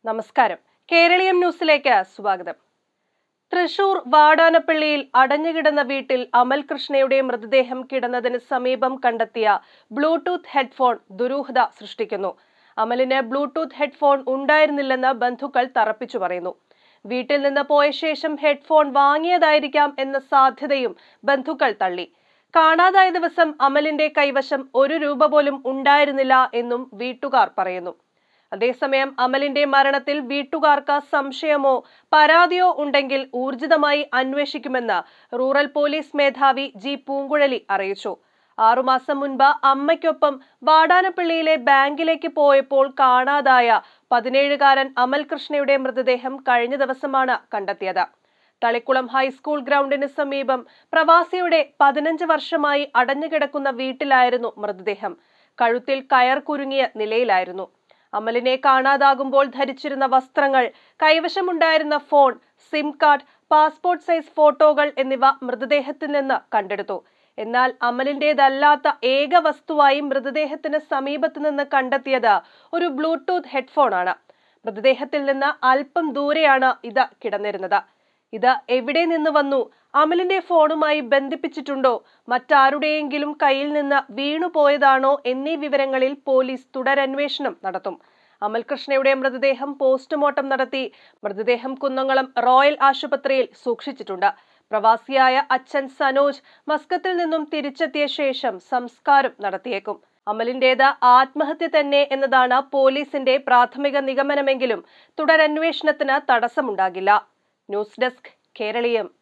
നമസ്കാരം കേരളീയം ന്യൂസിലേക്ക് സ്വാഗതം തൃശൂർ വാടാനപ്പള്ളിയിൽ അടഞ്ഞുകിടന്ന വീട്ടിൽ അമൽ കൃഷ്ണയുടെ മൃതദേഹം കിടന്നതിന് സമീപം കണ്ടെത്തിയ ബ്ലൂടൂത്ത് ഹെഡ്ഫോൺ ദുരൂഹത സൃഷ്ടിക്കുന്നു അമലിന് ബ്ലൂടൂത്ത് ഹെഡ്ഫോൺ ഉണ്ടായിരുന്നില്ലെന്ന് ബന്ധുക്കൾ തറപ്പിച്ചു പറയുന്നു വീട്ടിൽ നിന്ന് പോയ ശേഷം ഹെഡ്ഫോൺ വാങ്ങിയതായിരിക്കാം എന്ന സാധ്യതയും ബന്ധുക്കൾ തള്ളി കാണാതായ ദിവസം അമലിന്റെ കൈവശം ഒരു രൂപ പോലും ഉണ്ടായിരുന്നില്ല എന്നും വീട്ടുകാർ പറയുന്നു അതേസമയം അമലിന്റെ മരണത്തിൽ വീട്ടുകാർക്ക് സംശയമോ പരാതിയോ ഉണ്ടെങ്കിൽ ഊർജിതമായി അന്വേഷിക്കുമെന്ന് റൂറൽ പോലീസ് മേധാവി ജി പൂങ്കുഴലി അറിയിച്ചു ആറുമാസം മുൻപ് അമ്മയ്ക്കൊപ്പം വാടാനപ്പള്ളിയിലെ ബാങ്കിലേക്ക് പോയപ്പോൾ കാണാതായ പതിനേഴുകാരൻ അമൽ കൃഷ്ണയുടെ മൃതദേഹം കഴിഞ്ഞ ദിവസമാണ് കണ്ടെത്തിയത് തളിക്കുളം ഹൈസ്കൂൾ ഗ്രൗണ്ടിന് സമീപം പ്രവാസിയുടെ പതിനഞ്ച് വർഷമായി അടഞ്ഞുകിടക്കുന്ന വീട്ടിലായിരുന്നു മൃതദേഹം കഴുത്തിൽ കയർ കുരുങ്ങിയ നിലയിലായിരുന്നു അമലിനെ കാണാതാകുമ്പോൾ ധരിച്ചിരുന്ന വസ്ത്രങ്ങൾ കൈവശമുണ്ടായിരുന്ന phone SIM card passport size ഫോട്ടോകൾ എന്നിവ മൃതദേഹത്തിൽ നിന്ന് കണ്ടെടുത്തു എന്നാൽ അമലിന്റേതല്ലാത്ത ഏക വസ്തുവായി മൃതദേഹത്തിന് സമീപത്ത് നിന്ന് കണ്ടെത്തിയത് ഒരു ബ്ലൂടൂത്ത് ഹെഡ്ഫോൺ ആണ് മൃതദേഹത്തിൽ നിന്ന് അല്പം ദൂരെയാണ് ഇത് കിടന്നിരുന്നത് ഇത് എവിടെ നിന്ന് വന്നു അമലിന്റെ ഫോണുമായി ബന്ധിപ്പിച്ചിട്ടുണ്ടോ മറ്റാരുടെയെങ്കിലും കയ്യിൽ നിന്ന് വീണുപോയതാണോ എന്നീ വിവരങ്ങളിൽ പോലീസ് തുടരന്വേഷണം നടത്തും അമൽകൃഷ്ണയുടെ മൃതദേഹം പോസ്റ്റ്മോർട്ടം നടത്തി മൃതദേഹം കുന്നംകുളം റോയൽ ആശുപത്രിയിൽ സൂക്ഷിച്ചിട്ടുണ്ട് പ്രവാസിയായ അച്ഛൻ സനോജ് മസ്കത്തിൽ നിന്നും തിരിച്ചെത്തിയ ശേഷം സംസ്കാരം നടത്തിയേക്കും അമലിന്റേത് ആത്മഹത്യ തന്നെ എന്നതാണ് പോലീസിന്റെ പ്രാഥമിക നിഗമനമെങ്കിലും തുടരന്വേഷണത്തിന് തടസ്സമുണ്ടാകില്ല ന്യൂസ് ഡെസ്ക് കേരളീയം